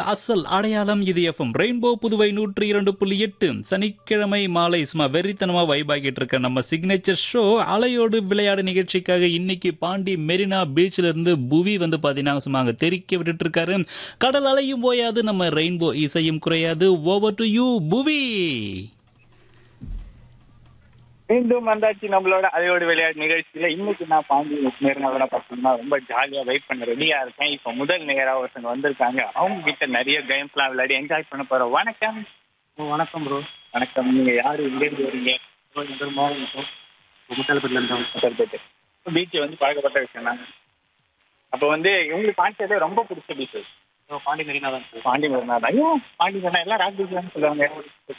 அசல் அடையாளம் இது எஃப்எம் ரெயின்போ புதுவை நூற்றி இரண்டு புள்ளி எட்டு சனிக்கிழமை மாலை சும்மா வெறித்தனமா வைபாகிட்டு இருக்க நம்ம சிக்னேச்சர் ஷோ அலையோடு விளையாடு நிகழ்ச்சிக்காக இன்னைக்கு பாண்டி மெரினா பீச்ல இருந்து புவி வந்து பாத்தீங்கன்னா சும்மா அங்க தெறிக்க விட்டுட்டு இருக்காரு கடல் அலையும் போயாது நம்ம ரெயின்போ இசையும் குறையாது ஓவர் டு யூ புவி மீண்டும் வந்தாச்சு நம்மளோட அதையோட விளையாட்டு நிகழ்ச்சியில இன்னைக்கு நான் பாண்டி நேர்னாவோட பார்த்தீங்கன்னா ரொம்ப ஜாலியா வெயிட் பண்ண ரெடியா இருக்கேன் இப்போ முதல் நேரா ஒருத்தங்க வந்திருக்காங்க அவங்க கிட்ட நிறைய கேம்ஸ்லாம் விளையாடி என்ஜாய் பண்ண போறோம் வணக்கம் வணக்கம் ப்ரோ வணக்கம் நீங்க யாரு எங்க இருந்து வரீங்க முத்தாலப்பட்டில பீச் வந்து பழக்கப்பட்ட விஷயம் தான் அப்போ வந்து உங்களுக்கு பாண்டியதே ரொம்ப பிடிச்ச பீச் பாண்டி மெரினா தான் சார் பாண்டி மெரினா தான் ஐயோ பாண்டி மெரினா எல்லாம் ராக் பீச் தான் சொல்லுவாங்க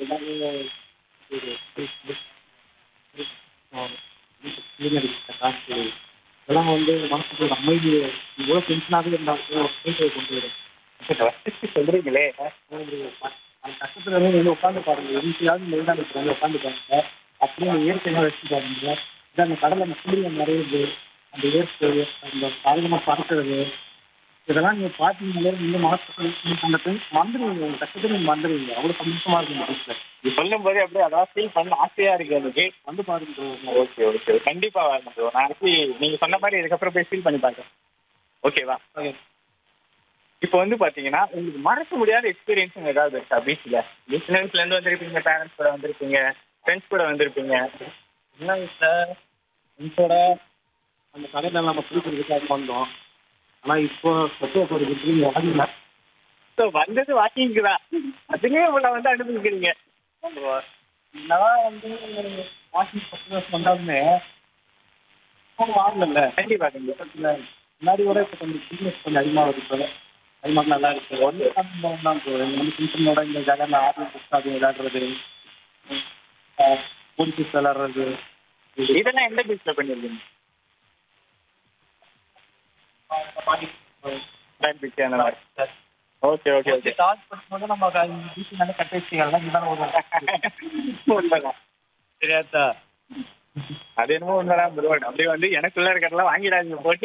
காசு இதெல்லாம் வந்து மனசுக்கு ஒரு அமைதி இவ்வளோ டென்ஷனாகவே இருந்தாலும் அமைதியை கொண்டு வரும் சொல்றீங்களே அந்த கஷ்டத்துல இருந்து வந்து உட்காந்து பாருங்க எங்கேயாவது மெரினா பீச் வந்து உட்காந்து பாருங்க அப்படியே அந்த இயற்கையாக வச்சு பாருங்க இது அந்த கடலை அந்த சூரியன் நிறையுது அந்த இயற்கை அந்த காகிதமாக பறக்கிறது இதெல்லாம் நீங்க பார்த்தீங்களே நீங்க மனசுக்கு அந்த டென்ஷன் மறந்துடுவீங்க உங்க கஷ்டத்தை நீங்க மறந்துடுவீங்க அவ்வளோ சந்தோஷமா இருக்கும் இந்த பீச்சில் இது சொல்லும் போதே அப்படியே அதான் ஃபீல் பண்ண ஆசையா இருக்கு எனக்கு வந்து பாருங்க ஓகே ஓகே கண்டிப்பா வரணும் bro. நான் actually நீங்க சொன்ன மாதிரி இதுக்கப்புறம் போய் ஃபீல் பண்ணி பார்க்கறேன் ஓகேவா இப்போ வந்து பாத்தீங்கன்னா உங்களுக்கு மறக்க முடியாத எக்ஸ்பீரியன்ஸ் ஏதாவது இருக்கா பீச்ல சின்ன வயசுல இருந்து வந்திருப்பீங்க பேரண்ட்ஸ் கூட வந்திருப்பீங்க ஃப்ரெண்ட்ஸ் கூட வந்திருப்பீங்க என்ன சார் ஃப்ரெண்ட்ஸோட அந்த கடையில் நம்ம பிடிக்கிறதுக்காக வந்தோம் ஆனால் இப்போ சொத்தை போகிறதுக்கு வாங்கல ஸோ வந்தது வாக்கிங்க்கு தான் அதுலயே உங்களை வந்து அனுபவிக்கிறீங்க என்னதான் வந்து வாக்கிங் பத்து வந்தாலுமே இப்போ வாங்கல கண்டிப்பா கண்டிப்பா முன்னாடி விட இப்போ கொஞ்சம் பிஸ்னஸ் கொஞ்சம் அதிகமாக வருது இப்போ அதிகமாக நல்லா இருக்கு ஒன்று தான் போகுது நம்ம ஃப்ரெண்ட்ஸோட இந்த ஜாலியாக ஆர்மி புஸ்தாது விளையாடுறது போலீஸ் விளையாடுறது இதெல்லாம் எந்த பீச்ல பண்ணிருக்கீங்க பேக் பீச் அந்த மாதிரி ஓகே ஓகே ஓகே ஸ்டார்ட் பண்ணும்போது நம்ம வீட்டு மேலே கட்ட வச்சுக்கலாம் இதுதான் ஒரு உண்மைதான் சரியாத்தா அது என்னமோ உண்மைதான் bro. அப்படியே வந்து எனக்குள்ள இருக்கிறதெல்லாம் வாங்கிடாதீங்க போட்டு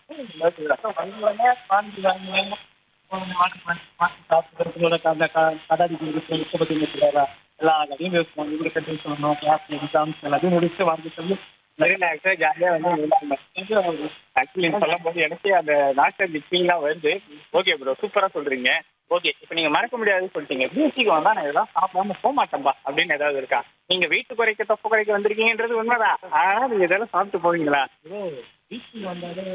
ரிலாக்ஸா ஜாலியா வந்து ஆக்சுவலி சொல்லும் போது எனக்கே அந்த நாஸ்டாலஜிக் ஃபீல்லாம் வருது ஓகே ப்ரோ சூப்பரா சொல்றீங்க ஓகே இப்போ நீங்க மறக்க முடியாதுன்னு சொல்லிட்டீங்க பீச்சுக்கு வந்தா நான் இதெல்லாம் சாப்பிடாம போக மாட்டேன்பா அப்படின்னு ஏதாவது இருக்கா நீங்க வீட்டு குறைக்க தொப்பை குறைக்க வந்திருக்கீங்கன்றது உண்மைதான் ஆனா நீங்க இதெல்லாம் சாப்பிட்டு போவீங்களா வீட்டுக்கு வந்தாலே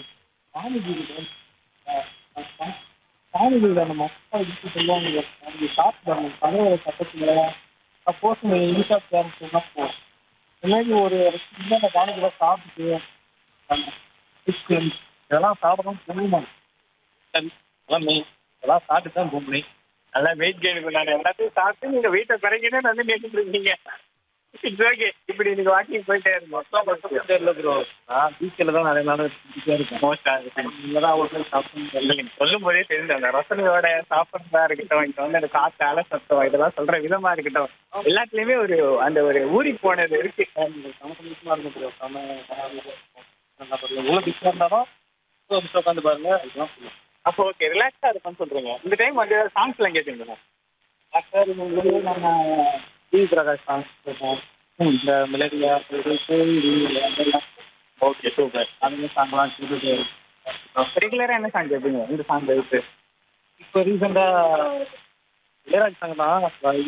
சாமி நம்ம அப்பா வீட்டு சொல்லுவாங்க அவங்க சாப்பிடுவாங்க கதவோட பக்கத்துல சப்போஸ் நீங்கள் இனிஷா பேரண்ட்ஸ் சொன்னா போகும் இல்லாட்டி ஒரு சின்ன காலேஜில் சாப்பிட்டு சிக்கன் இதெல்லாம் சாப்பிடணும் போகணும் அதெல்லாம் மெயின் இதெல்லாம் சாப்பிட்டு தான் போகணும் நல்லா வெயிட் கெயின் பண்ணாரு எல்லாத்தையும் சாப்பிட்டு நீங்க வீட்டை குறைக்கணும்னு வந்து கேட்டுட்டு இருக்கீங்க இட்ஸ் ஓகே இப்படி நீங்க வாக்கிங் போயிட்டே இருந்தோம் இல்லை ப்ரோ நான் பீச்சில் தான் நிறைய நாள் சுற்றிட்டே இருக்கேன் மோஸ்டா இங்கே தான் ஒரு நாள் சாப்பிட்டு நீங்க சொல்லும் போதே தெரியுது அந்த ரசனையோட சாப்பிட்றதா இருக்கட்டும் இங்க வந்து அந்த காத்து அலை சத்தம் இதெல்லாம் சொல்ற விதமா இருக்கட்டும் எல்லாத்துலயுமே ஒரு அந்த ஒரு ஊறி போனது இருக்கு சமசமமாக இருக்கும் ப்ரோ செம நல்லா பாருங்க எவ்வளோ பிஸியாக இருந்தாலும் பிஸியாக உட்காந்து பாருங்க இதுதான் சொல்லுவேன் அப்போ ஓகே ரிலாக்ஸா இருக்கும்னு சொல்றீங்க இந்த டைம் வந்து சாங்ஸ் எல்லாம் கேட்டீங்களா சார் உங்களுக்கு நம்ம டி பிரகாஷ் சாங்ஸ் கேட்டோம் இந்த மிளடியா அதெல்லாம் ஓகே சூப்பர் அந்த சாங்லாம் கேட்டுட்டு ரெகுலரா என்ன சாங் கேட்பீங்க இந்த சாங் இருக்கு இப்போ ரீசெண்டாக இளையராஜ் சாங் தான்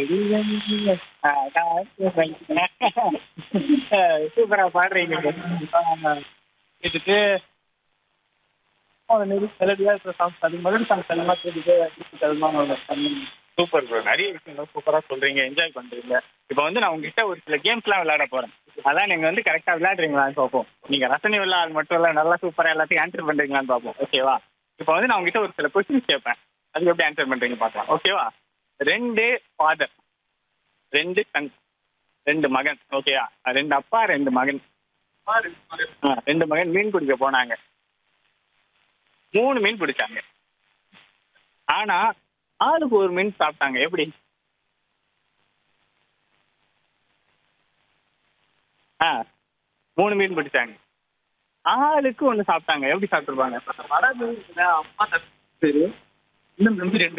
சூப்பரா பாடுறீங்க கேட்டுட்டு அந்த மாரி மெலடியாக இருக்கிற சாங்ஸ் அது மெலடி சாங்ஸ் அதிகமாக கேட்டுட்டு அதுதான் சூப்பர் ப்ரோ நிறைய விஷயங்கள் சூப்பரா சொல்றீங்க என்ஜாய் பண்றீங்க இப்போ வந்து நான் உங்ககிட்ட ஒரு சில கேம்ஸ்லாம் விளையாட போறேன் அதான் நீங்க வந்து கரெக்டா விளையாடுறீங்களான்னு பார்ப்போம் நீங்க ரசனை விளையாடு மட்டும் இல்ல நல்லா சூப்பரா எல்லாத்தையும் ஆன்சர் பண்றீங்களான்னு பார்ப்போம் ஓகேவா இப்போ வந்து நான் உங்ககிட்ட ஒரு சில கொஸ்டின்ஸ் கேட்பேன் அதுக்கு எப்படி ஆன்சர் பண்றீங்க பார்க்கலாம் ஓகேவா ரெண்டு ஃபாதர் ரெண்டு சன் ரெண்டு மகன் ஓகேவா ரெண்டு அப்பா ரெண்டு மகன் ஆ, ரெண்டு மகன் மீன் பிடிக்க போனாங்க மூணு மீன் பிடிச்சாங்க ஆனா ஆளுக்கு ஒரு மீன் சாப்பிட்டாங்க எப்படி ஆ மூணு மீன் பிடிச்சாங்க ஆளுக்கு ஒன்று சாப்பிட்டாங்க எப்படி சாப்பிட்டுருப்பாங்க வடை மீன் அம்மா தட்டு இன்னும் நம்பி ரெண்டு